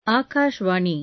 ஆகாஷ்வாணி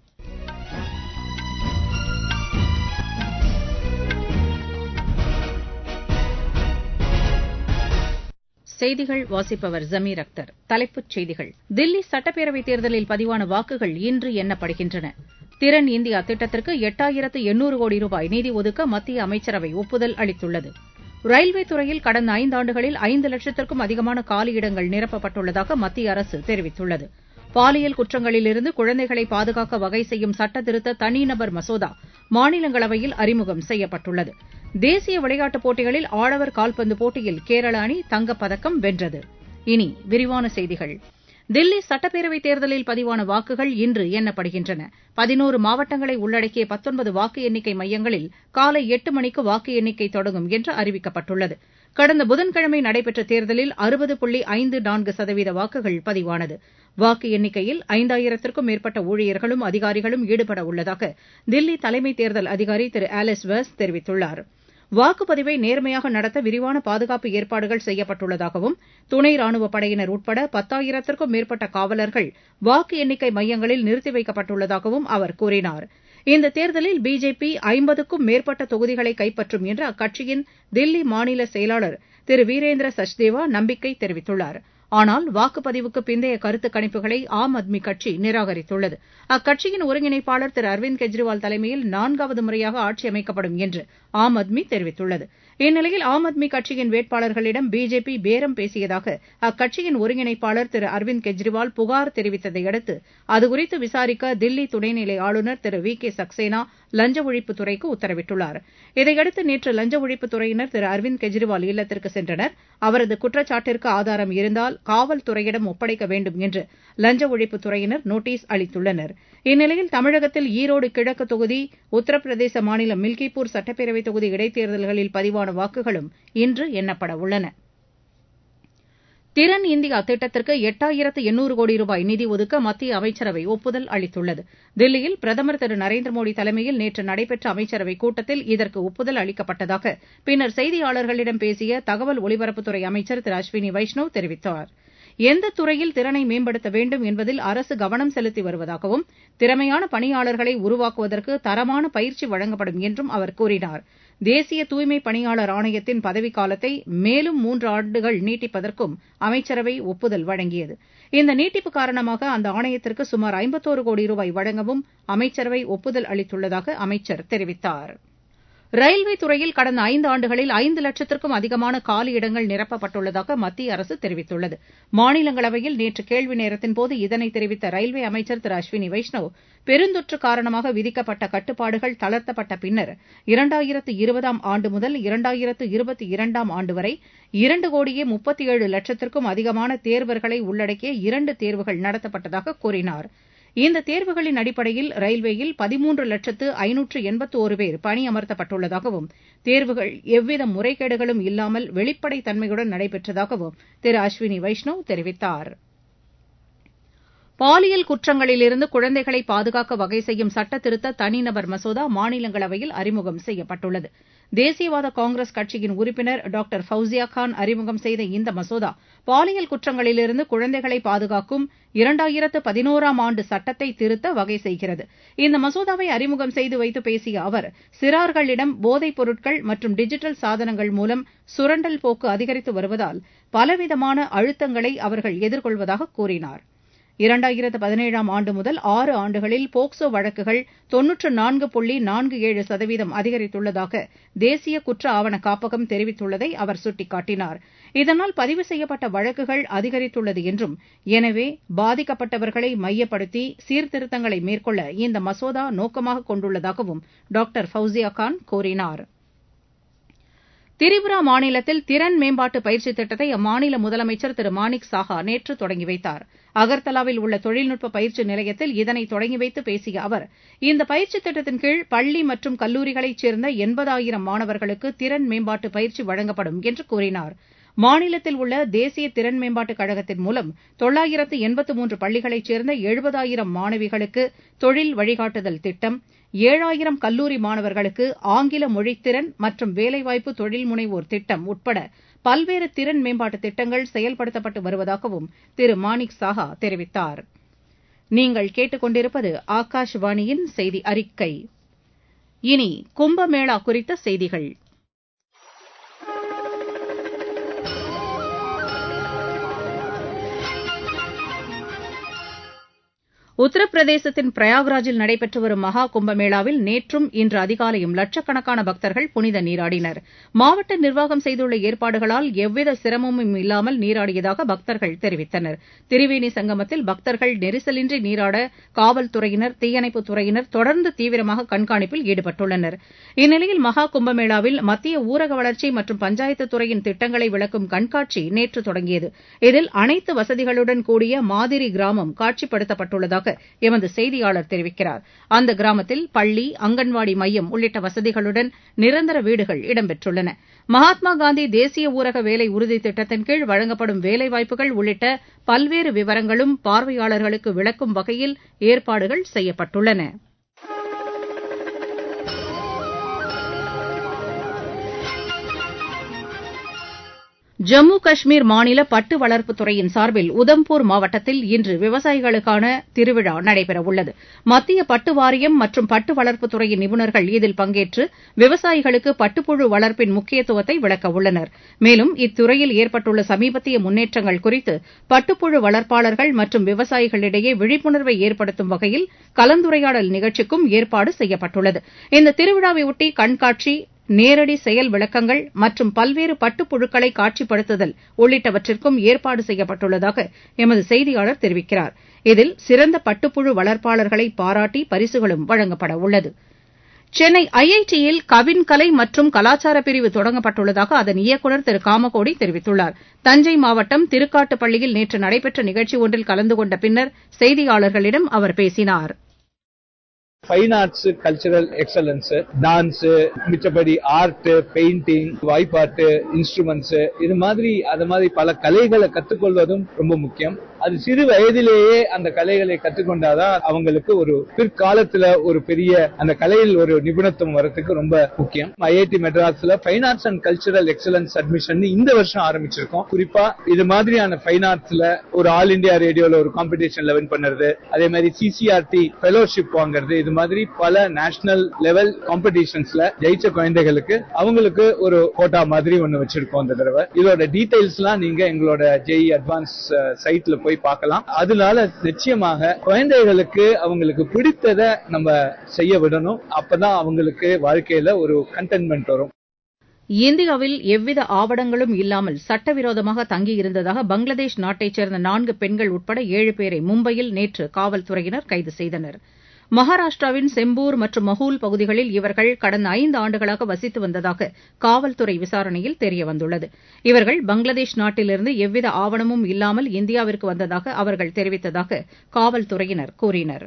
செய்திகள் வாசிப்பவர் ஜமீர் அக்தர் தலைப்புச் செய்திகள் தில்லி சட்டப்பேரவைத் தேர்தலில் பதிவான வாக்குகள் இன்று எண்ணப்படுகின்றன திறன் இந்தியா திட்டத்திற்கு எட்டாயிரத்து எண்ணூறு கோடி ரூபாய் நிதி ஒதுக்க மத்திய அமைச்சரவை ஒப்புதல் அளித்துள்ளது ரயில்வே துறையில் கடந்த ஐந்தாண்டுகளில் ஐந்து லட்சத்திற்கும் அதிகமான காலியிடங்கள் நிரப்பப்பட்டுள்ளதாக மத்திய அரசு தெரிவித்துள்ளது பாலியல் குற்றங்களிலிருந்து குழந்தைகளை பாதுகாக்க வகை செய்யும் சட்டத்திருத்த தனிநபர் மசோதா மாநிலங்களவையில் அறிமுகம் செய்யப்பட்டுள்ளது தேசிய விளையாட்டுப் போட்டிகளில் ஆடவர் கால்பந்து போட்டியில் கேரள அணி தங்கப்பதக்கம் வென்றது இனி விரிவான செய்திகள் தில்லி சட்டப்பேரவைத் தேர்தலில் பதிவான வாக்குகள் இன்று எண்ணப்படுகின்றன பதினோரு மாவட்டங்களை உள்ளடக்கிய பத்தொன்பது வாக்கு எண்ணிக்கை மையங்களில் காலை எட்டு மணிக்கு வாக்கு எண்ணிக்கை தொடங்கும் என்று அறிவிக்கப்பட்டுள்ளது கடந்த புதன்கிழமை நடைபெற்ற தேர்தலில் அறுபது புள்ளி ஐந்து நான்கு சதவீத வாக்குகள் பதிவானது வாக்கு எண்ணிக்கையில் ஐந்தாயிரத்திற்கும் மேற்பட்ட ஊழியர்களும் அதிகாரிகளும் ஈடுபட உள்ளதாக தில்லி தலைமை தேர்தல் அதிகாரி திரு ஆலிஸ் வெஸ் தெரிவித்துள்ளார் வாக்குப்பதிவை நேர்மையாக நடத்த விரிவான பாதுகாப்பு ஏற்பாடுகள் செய்யப்பட்டுள்ளதாகவும் துணை ராணுவப் படையினர் உட்பட பத்தாயிரத்திற்கும் மேற்பட்ட காவலர்கள் வாக்கு எண்ணிக்கை மையங்களில் நிறுத்தி வைக்கப்பட்டுள்ளதாகவும் அவர் கூறினார் இந்த தேர்தலில் பிஜேபி ஐம்பதுக்கும் மேற்பட்ட தொகுதிகளை கைப்பற்றும் என்று அக்கட்சியின் தில்லி மாநில செயலாளர் திரு வீரேந்திர சச்தேவா நம்பிக்கை தெரிவித்துள்ளார் ஆனால் வாக்குப்பதிவுக்கு பிந்தைய கருத்து கணிப்புகளை ஆம் ஆத்மி கட்சி நிராகரித்துள்ளது அக்கட்சியின் ஒருங்கிணைப்பாளர் திரு அரவிந்த் கெஜ்ரிவால் தலைமையில் நான்காவது முறையாக ஆட்சி அமைக்கப்படும் என்று ஆம் ஆத்மி தெரிவித்துள்ளது இந்நிலையில் ஆம் ஆத்மி கட்சியின் வேட்பாளர்களிடம் பிஜேபி பேரம் பேசியதாக அக்கட்சியின் ஒருங்கிணைப்பாளர் திரு அரவிந்த் கெஜ்ரிவால் புகார் தெரிவித்ததை அடுத்து அதுகுறித்து விசாரிக்க தில்லி துணைநிலை ஆளுநர் திரு வி கே சக்சேனா லஞ்ச ஒழிப்புத்துறைக்கு உத்தரவிட்டுள்ளார் இதையடுத்து நேற்று லஞ்ச ஒழிப்புத்துறையினர் திரு அரவிந்த் கெஜ்ரிவால் இல்லத்திற்கு சென்றனர் அவரது குற்றச்சாட்டிற்கு ஆதாரம் இருந்தால் காவல்துறையிடம் ஒப்படைக்க வேண்டும் என்று லஞ்ச ஒழிப்புத்துறையினர் நோட்டீஸ் அளித்துள்ளனர் இந்நிலையில் தமிழகத்தில் ஈரோடு கிழக்கு தொகுதி உத்தரப்பிரதேச மாநிலம் மில்கிப்பூர் சட்டப்பேரவைத் தொகுதி இடைத்தேர்தல்களில் பதிவான வாக்குகளும் இன்று எண்ணப்பட உள்ளன திறன் இந்தியா திட்டத்திற்கு எட்டாயிரத்து எண்ணூறு கோடி ரூபாய் நிதி ஒதுக்க மத்திய அமைச்சரவை ஒப்புதல் அளித்துள்ளது தில்லியில் பிரதமர் திரு நரேந்திர மோடி தலைமையில் நேற்று நடைபெற்ற அமைச்சரவைக் கூட்டத்தில் இதற்கு ஒப்புதல் அளிக்கப்பட்டதாக பின்னர் செய்தியாளர்களிடம் பேசிய தகவல் ஒலிபரப்புத்துறை அமைச்சர் திரு அஸ்வினி வைஷ்ணவ் தெரிவித்தார் எந்த துறையில் திறனை மேம்படுத்த வேண்டும் என்பதில் அரசு கவனம் செலுத்தி வருவதாகவும் திறமையான பணியாளர்களை உருவாக்குவதற்கு தரமான பயிற்சி வழங்கப்படும் என்றும் அவர் கூறினார் தேசிய தூய்மை பணியாளர் ஆணையத்தின் பதவிக்காலத்தை மேலும் மூன்று ஆண்டுகள் நீட்டிப்பதற்கும் அமைச்சரவை ஒப்புதல் வழங்கியது இந்த நீட்டிப்பு காரணமாக அந்த ஆணையத்திற்கு சுமார் ஐம்பத்தோரு கோடி ரூபாய் வழங்கவும் அமைச்சரவை ஒப்புதல் அளித்துள்ளதாக அமைச்சர் தெரிவித்தார் ரயில்வே துறையில் கடந்த ஐந்தாண்டுகளில் ஐந்து லட்சத்திற்கும் அதிகமான காலியிடங்கள் நிரப்பப்பட்டுள்ளதாக மத்திய அரசு தெரிவித்துள்ளது மாநிலங்களவையில் நேற்று கேள்வி நேரத்தின்போது இதனை தெரிவித்த ரயில்வே அமைச்சர் திரு அஸ்வினி வைஷ்ணவ் பெருந்தொற்று காரணமாக விதிக்கப்பட்ட கட்டுப்பாடுகள் தளர்த்தப்பட்ட பின்னர் இரண்டாயிரத்து இருபதாம் ஆண்டு முதல் இரண்டாயிரத்து இருபத்தி இரண்டாம் ஆண்டு வரை இரண்டு கோடியே முப்பத்தி ஏழு லட்சத்திற்கும் அதிகமான தேர்வர்களை உள்ளடக்கிய இரண்டு தேர்வுகள் நடத்தப்பட்டதாக கூறினார் இந்த தேர்வுகளின் அடிப்படையில் ரயில்வேயில் பதிமூன்று லட்சத்து ஐநூற்று எண்பத்தோரு பேர் பணியமர்த்தப்பட்டுள்ளதாகவும் தேர்வுகள் எவ்வித முறைகேடுகளும் இல்லாமல் வெளிப்படைத் தன்மையுடன் நடைபெற்றதாகவும் திரு அஸ்வினி வைஷ்ணவ் தெரிவித்தார் பாலியல் குற்றங்களிலிருந்து குழந்தைகளை பாதுகாக்க வகை செய்யும் சட்டத்திருத்த தனிநபர் மசோதா மாநிலங்களவையில் அறிமுகம் செய்யப்பட்டுள்ளது தேசியவாத காங்கிரஸ் கட்சியின் உறுப்பினர் டாக்டர் ஃபவுசியா கான் அறிமுகம் செய்த இந்த மசோதா பாலியல் குற்றங்களிலிருந்து குழந்தைகளை பாதுகாக்கும் இரண்டாயிரத்து பதினோராம் ஆண்டு சட்டத்தை திருத்த வகை செய்கிறது இந்த மசோதாவை அறிமுகம் செய்து வைத்து பேசிய அவர் சிறார்களிடம் போதைப் பொருட்கள் மற்றும் டிஜிட்டல் சாதனங்கள் மூலம் சுரண்டல் போக்கு அதிகரித்து வருவதால் பலவிதமான அழுத்தங்களை அவர்கள் எதிர்கொள்வதாக கூறினார் இரண்டாயிரத்து பதினேழாம் ஆண்டு முதல் ஆறு ஆண்டுகளில் போக்சோ வழக்குகள் தொன்னூற்று நான்கு புள்ளி நான்கு ஏழு சதவீதம் அதிகரித்துள்ளதாக தேசிய குற்ற ஆவண காப்பகம் தெரிவித்துள்ளதை அவர் சுட்டிக்காட்டினார் இதனால் பதிவு செய்யப்பட்ட வழக்குகள் அதிகரித்துள்ளது என்றும் எனவே பாதிக்கப்பட்டவர்களை மையப்படுத்தி சீர்திருத்தங்களை மேற்கொள்ள இந்த மசோதா நோக்கமாக கொண்டுள்ளதாகவும் டாக்டர் ஃபவுசியா கான் கூறினார் திரிபுரா மாநிலத்தில் திறன் மேம்பாட்டு பயிற்சித் திட்டத்தை அம்மாநில முதலமைச்சர் திரு மாணிக் சாஹா நேற்று தொடங்கி வைத்தார் அகர்தலாவில் உள்ள தொழில்நுட்ப பயிற்சி நிலையத்தில் இதனை தொடங்கி வைத்து பேசிய அவர் இந்த பயிற்சித் திட்டத்தின் கீழ் பள்ளி மற்றும் கல்லூரிகளைச் சேர்ந்த எண்பதாயிரம் மாணவர்களுக்கு திறன் மேம்பாட்டு பயிற்சி வழங்கப்படும் என்று கூறினார் மாநிலத்தில் உள்ள தேசிய திறன் மேம்பாட்டுக் கழகத்தின் மூலம் தொள்ளாயிரத்து எண்பத்து மூன்று பள்ளிகளைச் சேர்ந்த எழுபதாயிரம் மாணவிகளுக்கு தொழில் வழிகாட்டுதல் திட்டம் ஏழாயிரம் கல்லூரி மாணவர்களுக்கு ஆங்கில மொழித்திறன் மற்றும் வேலைவாய்ப்பு தொழில் முனைவோர் திட்டம் உட்பட பல்வேறு திறன் மேம்பாட்டு திட்டங்கள் செயல்படுத்தப்பட்டு வருவதாகவும் திரு மாணிக் சாஹா தெரிவித்தார் நீங்கள் கேட்டுக்கொண்டிருப்பது ஆகாஷவாணியின் செய்தி அறிக்கை இனி கும்பமேளா குறித்த செய்திகள் உத்தரப்பிரதேசத்தின் பிரயாக்ராஜில் நடைபெற்று வரும் மகா கும்பமேளாவில் நேற்றும் இன்று அதிகாலையும் லட்சக்கணக்கான பக்தர்கள் புனித நீராடினர் மாவட்ட நிர்வாகம் செய்துள்ள ஏற்பாடுகளால் எவ்வித சிரமமும் இல்லாமல் நீராடியதாக பக்தர்கள் தெரிவித்தனர் திரிவேணி சங்கமத்தில் பக்தர்கள் நெரிசலின்றி நீராட காவல்துறையினர் தீயணைப்புத் துறையினர் தொடர்ந்து தீவிரமாக கண்காணிப்பில் ஈடுபட்டுள்ளனர் இந்நிலையில் மகா கும்பமேளாவில் மத்திய ஊரக வளர்ச்சி மற்றும் பஞ்சாயத்து துறையின் திட்டங்களை விளக்கும் கண்காட்சி நேற்று தொடங்கியது இதில் அனைத்து வசதிகளுடன் கூடிய மாதிரி கிராமம் காட்சிப்படுத்தப்பட்டுள்ளதாக எமது செய்தியாளர் தெரிவிக்கிறார் அந்த கிராமத்தில் பள்ளி அங்கன்வாடி மையம் உள்ளிட்ட வசதிகளுடன் நிரந்தர வீடுகள் இடம்பெற்றுள்ளன மகாத்மா காந்தி தேசிய ஊரக வேலை உறுதி திட்டத்தின் கீழ் வழங்கப்படும் வேலைவாய்ப்புகள் உள்ளிட்ட பல்வேறு விவரங்களும் பார்வையாளர்களுக்கு விளக்கும் வகையில் ஏற்பாடுகள் செய்யப்பட்டுள்ளன ஜம்மு காஷ்மீர் மாநில பட்டு வளர்ப்புத் துறையின் சார்பில் உதம்பூர் மாவட்டத்தில் இன்று விவசாயிகளுக்கான திருவிழா நடைபெறவுள்ளது மத்திய பட்டு வாரியம் மற்றும் பட்டு வளர்ப்புத் துறையின் நிபுணர்கள் இதில் பங்கேற்று விவசாயிகளுக்கு பட்டுப்புழு வளர்ப்பின் முக்கியத்துவத்தை விளக்கவுள்ளனர் மேலும் இத்துறையில் ஏற்பட்டுள்ள சமீபத்திய முன்னேற்றங்கள் குறித்து பட்டுப்புழு வளர்ப்பாளர்கள் மற்றும் விவசாயிகளிடையே விழிப்புணர்வை ஏற்படுத்தும் வகையில் கலந்துரையாடல் நிகழ்ச்சிக்கும் ஏற்பாடு செய்யப்பட்டுள்ளது இந்த திருவிழாவையொட்டி கண்காட்சி நேரடி செயல் விளக்கங்கள் மற்றும் பல்வேறு பட்டுப்புழுக்களை காட்சிப்படுத்துதல் உள்ளிட்டவற்றிற்கும் ஏற்பாடு செய்யப்பட்டுள்ளதாக எமது செய்தியாளர் தெரிவிக்கிறார் இதில் சிறந்த பட்டுப்புழு வளர்ப்பாளர்களை பாராட்டி பரிசுகளும் வழங்கப்பட உள்ளது சென்னை ஐஐடியில் கவின்கலை மற்றும் கலாச்சார பிரிவு தொடங்கப்பட்டுள்ளதாக அதன் இயக்குநர் திரு காமகோடி தெரிவித்துள்ளார் தஞ்சை மாவட்டம் திருக்காட்டுப்பள்ளியில் நேற்று நடைபெற்ற நிகழ்ச்சி ஒன்றில் கலந்து கொண்ட பின்னர் செய்தியாளர்களிடம் அவர் பேசினார் fine arts cultural excellence dance மிச்சபடி ஆர்ட் பெயிண்டிங் வாய்ப்பாட்டு இன்ஸ்ட்ருமெண்ட்ஸ் இது மாதிரி அது மாதிரி பல கலைகளை கத்துக்கொள்வதும் ரொம்ப முக்கியம் அது சிறு வயதிலேயே அந்த கலைகளை கற்றுக்கொண்டாதான் அவங்களுக்கு ஒரு பிற்காலத்துல ஒரு பெரிய அந்த கலையில் ஒரு நிபுணத்துவம் வரதுக்கு ரொம்ப முக்கியம் ஐஐடி மெட்ராஸ்ல fine arts and cultural excellence admission இந்த வருஷம் ஆரம்பிச்சிருக்கோம் குறிப்பா இது மாதிரியான ஃபைன் ஆர்ட்ஸ்ல ஒரு ஆல் இண்டியா ரேடியோல ஒரு காம்படிஷன்ல வின் பண்ணுறது அதே மாதிரி சிசிஆர்டி ஃபெலோஷிப் வாங்குறது இது மாதிரி பல நேஷனல் லெவல் காம்படிஷன்ஸ்ல ஜெயிச்ச குழந்தைகளுக்கு அவங்களுக்கு ஒரு கோட்டா மாதிரி ஒண்ணு வச்சிருக்கோம் இந்த தடவை இதோட டீடைல்ஸ் எல்லாம் நீங்க எங்களோட ஜெய் அட்வான்ஸ் சைட்ல போய் பார்க்கலாம் அதனால நிச்சயமாக குழந்தைகளுக்கு அவங்களுக்கு பிடித்ததை நம்ம செய்ய விடணும் அப்பதான் அவங்களுக்கு வாழ்க்கையில ஒரு கண்டென்மெண்ட் வரும் இந்தியாவில் எவ்வித ஆவணங்களும் இல்லாமல் சட்டவிரோதமாக தங்கியிருந்ததாக பங்களாதேஷ் நாட்டைச் சேர்ந்த நான்கு பெண்கள் உட்பட ஏழு பேரை மும்பையில் நேற்று காவல்துறையினர் கைது செய்தனர் மகாராஷ்டிராவின் செம்பூர் மற்றும் மஹூல் பகுதிகளில் இவர்கள் கடந்த ஐந்து ஆண்டுகளாக வசித்து வந்ததாக காவல்துறை விசாரணையில் தெரியவந்துள்ளது இவர்கள் பங்களாதேஷ் நாட்டிலிருந்து எவ்வித ஆவணமும் இல்லாமல் இந்தியாவிற்கு வந்ததாக அவர்கள் தெரிவித்ததாக காவல்துறையினர் கூறினர்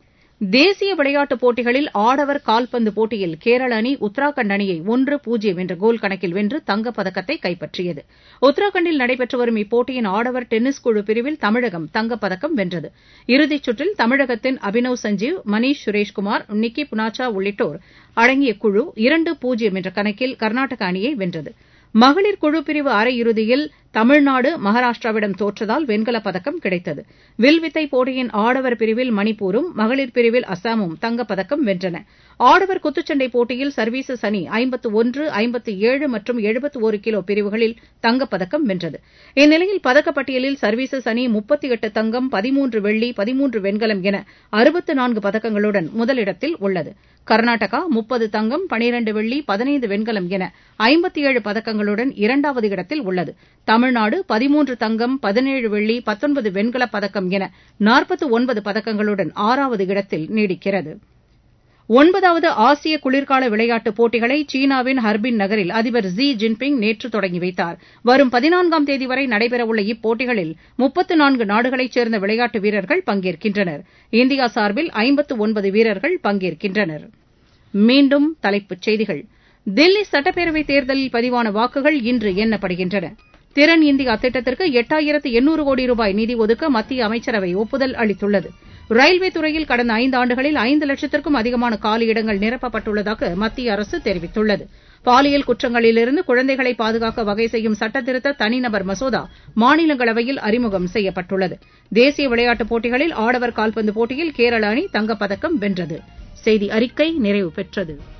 தேசிய விளையாட்டுப் போட்டிகளில் ஆடவர் கால்பந்து போட்டியில் கேரள அணி உத்தரகாண்ட் அணியை ஒன்று பூஜ்ஜியம் என்ற கோல் கணக்கில் வென்று தங்கப்பதக்கத்தை கைப்பற்றியது உத்தரகாண்டில் நடைபெற்று வரும் இப்போட்டியின் ஆடவர் டென்னிஸ் குழு பிரிவில் தமிழகம் தங்கப்பதக்கம் வென்றது இறுதிச் சுற்றில் தமிழகத்தின் அபினவ் சஞ்சீவ் மணீஷ் சுரேஷ்குமார் நிக்கி புனாச்சா உள்ளிட்டோர் அடங்கிய குழு இரண்டு பூஜ்ஜியம் என்ற கணக்கில் கர்நாடக அணியை வென்றது மகளிர் குழு பிரிவு அரையிறுதியில் தமிழ்நாடு மகாராஷ்டிராவிடம் தோற்றதால் வெண்கலப் பதக்கம் கிடைத்தது வில்வித்தை போட்டியின் ஆடவர் பிரிவில் மணிப்பூரும் மகளிர் பிரிவில் அஸ்ஸாமும் தங்கப்பதக்கம் வென்றன ஆடவர் குத்துச்சண்டை போட்டியில் சர்வீசஸ் அணி ஐம்பத்து ஒன்று ஐம்பத்து ஏழு மற்றும் எழுபத்து ஒரு கிலோ பிரிவுகளில் தங்கப்பதக்கம் வென்றது இந்நிலையில் பதக்கப்பட்டியலில் சர்வீசஸ் அணி முப்பத்து எட்டு தங்கம் பதிமூன்று வெள்ளி பதிமூன்று வெண்கலம் என அறுபத்து நான்கு பதக்கங்களுடன் முதலிடத்தில் உள்ளது கர்நாடகா முப்பது தங்கம் பனிரண்டு வெள்ளி பதினைந்து வெண்கலம் என ஐம்பத்து ஏழு பதக்கங்களுடன் இரண்டாவது இடத்தில் உள்ளது தமிழ்நாடு பதிமூன்று தங்கம் பதினேழு வெள்ளி பத்தொன்பது வெண்கலப் பதக்கம் என நாற்பத்து ஒன்பது பதக்கங்களுடன் ஆறாவது இடத்தில் நீடிக்கிறது ஒன்பதாவது ஆசிய குளிர்கால விளையாட்டுப் போட்டிகளை சீனாவின் ஹர்பின் நகரில் அதிபர் ஸி ஜின்பிங் நேற்று தொடங்கி வைத்தார் வரும் பதினான்காம் தேதி வரை நடைபெறவுள்ள இப்போட்டிகளில் முப்பத்து நான்கு நாடுகளைச் சேர்ந்த விளையாட்டு வீரர்கள் பங்கேற்கின்றனர் இந்தியா சார்பில் ஐம்பத்து ஒன்பது வீரர்கள் பங்கேற்கின்றனர் மீண்டும் தலைப்புச் செய்திகள் தில்லி சட்டப்பேரவைத் தேர்தலில் பதிவான வாக்குகள் இன்று எண்ணப்படுகின்றன திறன் இந்தியா திட்டத்திற்கு எட்டாயிரத்து எண்ணூறு கோடி ரூபாய் நிதி ஒதுக்க மத்திய அமைச்சரவை ஒப்புதல் அளித்துள்ளது ரயில்வே துறையில் கடந்த ஐந்தாண்டுகளில் ஐந்து லட்சத்திற்கும் அதிகமான காலியிடங்கள் நிரப்பப்பட்டுள்ளதாக மத்திய அரசு தெரிவித்துள்ளது பாலியல் குற்றங்களிலிருந்து குழந்தைகளை பாதுகாக்க வகை செய்யும் சட்டத்திருத்த தனிநபர் மசோதா மாநிலங்களவையில் அறிமுகம் செய்யப்பட்டுள்ளது தேசிய விளையாட்டுப் போட்டிகளில் ஆடவர் கால்பந்து போட்டியில் கேரள அணி தங்கப்பதக்கம் வென்றது செய்தி அறிக்கை நிறைவு பெற்றது